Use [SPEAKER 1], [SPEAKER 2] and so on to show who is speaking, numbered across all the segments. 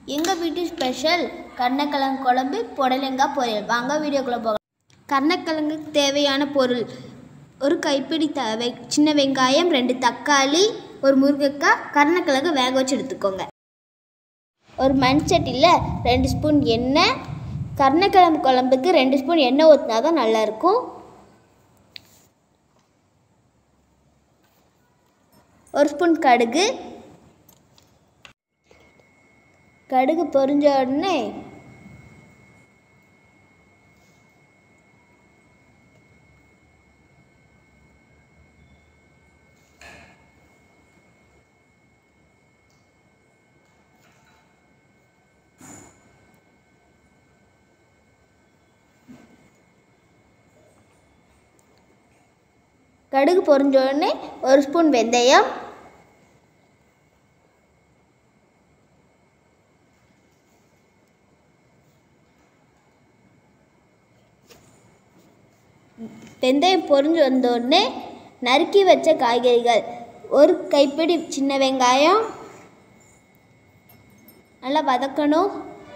[SPEAKER 1] எங்கள் வீட்டு ஸ்பெஷல் கருணக்கிழங்கு குழம்பு புடலங்காய் பொரியல் வாங்க வீடியோக்குள்ளே போகலாம் கருணக்கிழங்குக்கு தேவையான பொருள் ஒரு கைப்பிடி த வெ சின்ன வெங்காயம் ரெண்டு தக்காளி ஒரு முருங்கைக்காய் கருணக்கிழங்கு வேக வச்சு எடுத்துக்கோங்க ஒரு மண் சட்டியில் ரெண்டு ஸ்பூன் எண்ணெய் கருணக்கிழங்கு குழம்புக்கு ரெண்டு ஸ்பூன் எண்ணெய் ஊற்றினா தான் நல்லாயிருக்கும் ஒரு ஸ்பூன் கடுகு கடுகு பொரிஞ்ச உடனே கடுகு பொரிஞ்ச உடனே ஒரு ஸ்பூன் வெந்தயம் வெந்தயம் பொரிஞ்சு வந்த உடனே நறுக்கி வச்ச காய்கறிகள் ஒரு கைப்பிடி சின்ன வெங்காயம் நல்லா வதக்கணும்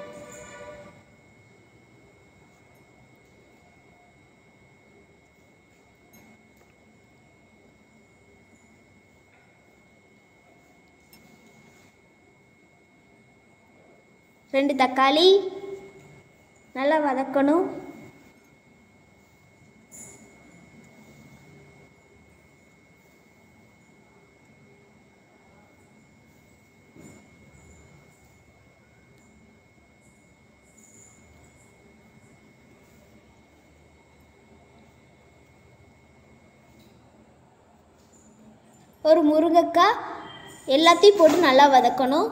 [SPEAKER 1] ரெண்டு தக்காளி நல்லா வதக்கணும் ஒரு முருங்கைக்காய் எல்லாத்தையும் போட்டு நல்லா வதக்கணும்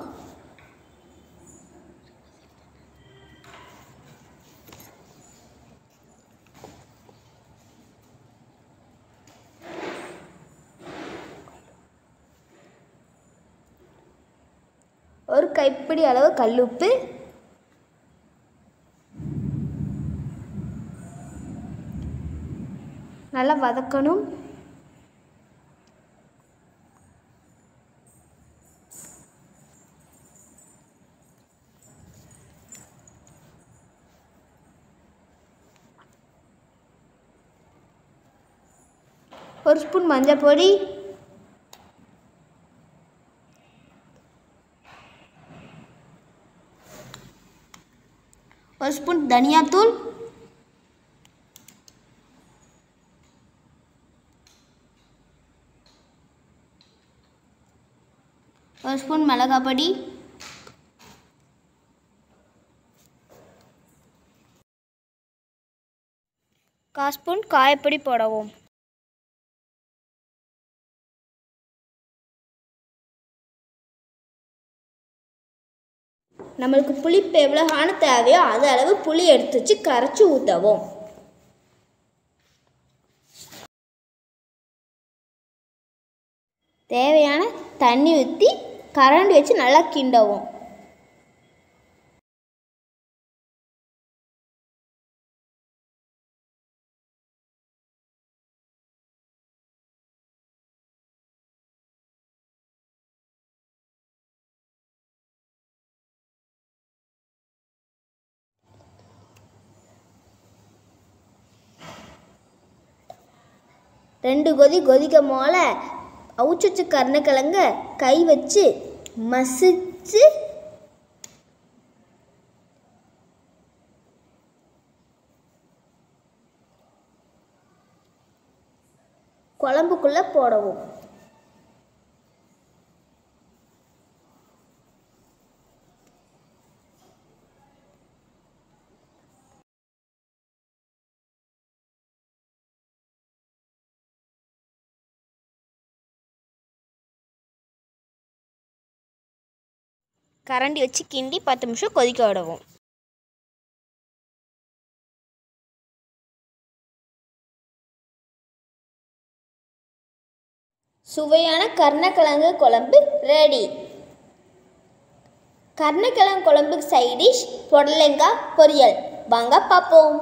[SPEAKER 1] ஒரு கைப்பிடி அளவு கல்லுப்பு நல்லா வதக்கணும் ஒரு ஸ்பூன் மஞ்சள் பொடி ஒரு ஸ்பூன் தனியாத்தூள் ஒரு ஸ்பூன் மிளகாய் பொடி கால் ஸ்பூன் காயப்பொடி போடவும் நம்மளுக்கு புளிப்பு எவ்வளோகான தேவையோ அது அளவு புளி எடுத்து வச்சு கரைச்சி ஊற்றவும் தேவையான தண்ணி ஊற்றி கரண்டி வச்சு நல்லா கிண்டவும் ரெண்டு கொதி கொதிக்க போல அவிச்சு வச்ச கருணக்கிழங்க கை வச்சு மசிச்சு குழம்புக்குள்ள போடவும் கரண்டி வச்சு கிண்டி பத்து நிமிஷம் கொதிக்க விடவும் சுவையான கருணக்கிழங்கு குழம்பு ரெடி கருணக்கிழங்கு குழம்புக்கு சைடிஷ் புடலங்காய் பொரியல் வாங்க பார்ப்போம்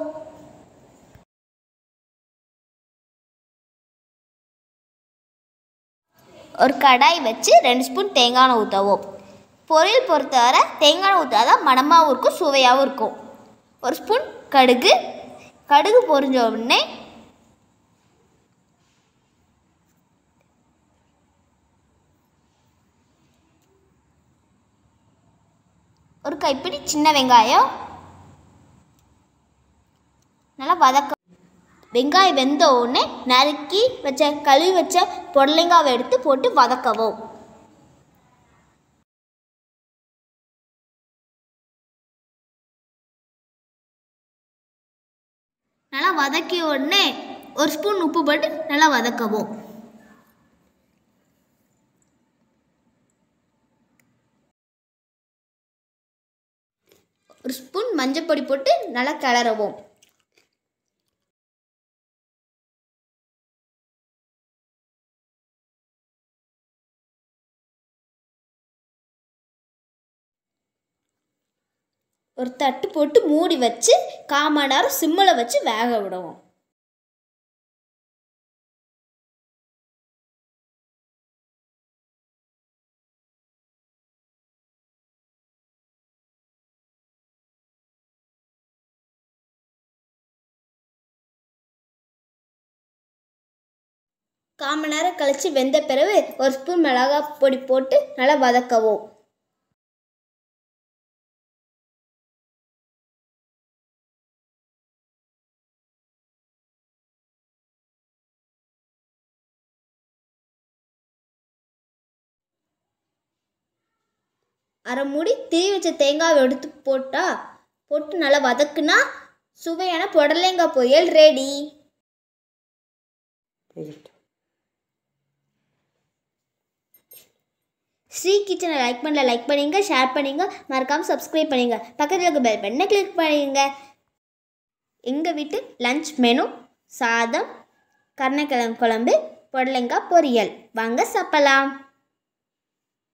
[SPEAKER 1] ஒரு கடாய் வச்சு ரெண்டு ஸ்பூன் தேங்காய் எண்ணெய் ஊற்றவும் பொரியல் பொறுத்தவரை தேங்காய் ஊற்றாதான் மணமாகவும் இருக்கும் சுவையாகவும் இருக்கும் ஒரு ஸ்பூன் கடுகு கடுகு பொரிஞ்ச உடனே ஒரு கைப்பிடி சின்ன வெங்காயம் நல்லா வதக்க வெங்காயம் வெந்த உடனே நறுக்கி வச்ச கழுவி வச்ச பொடலங்காவை எடுத்து போட்டு வதக்கவும் நல்லா வதக்கிய உடனே ஒரு ஸ்பூன் உப்பு போட்டு நல்லா வதக்கவும் ஒரு ஸ்பூன் மஞ்சள் பொடி போட்டு நல்லா கிளறவும் ஒரு தட்டு போட்டு மூடி வச்சு கால் மணி நேரம் சிம்மில் வச்சு வேக விடுவோம் கால் மணி நேரம் கழித்து வெந்த பிறகு ஒரு ஸ்பூன் மிளகாய் பொடி போட்டு நல்லா வதக்கவும் அரை மூடி திரி வச்ச தேங்காவை எடுத்து போட்டா போட்டு நல்லா வதக்குனா சுவையான புடலங்காய் பொரியல் ரெடி ஸ்ரீ கிச்சனை லைக் பண்ணல லைக் பண்ணுங்க ஷேர் பண்ணுங்க மறக்காமல் சப்ஸ்கிரைப் பண்ணுங்க பக்கத்தில் இருக்க பெல் பட்டனை கிளிக் பண்ணுங்க எங்கள் வீட்டு லஞ்ச் மெனு சாதம் கருணக்கிழங்கு குழம்பு புடலங்காய் பொரியல் வாங்க சாப்பிடலாம்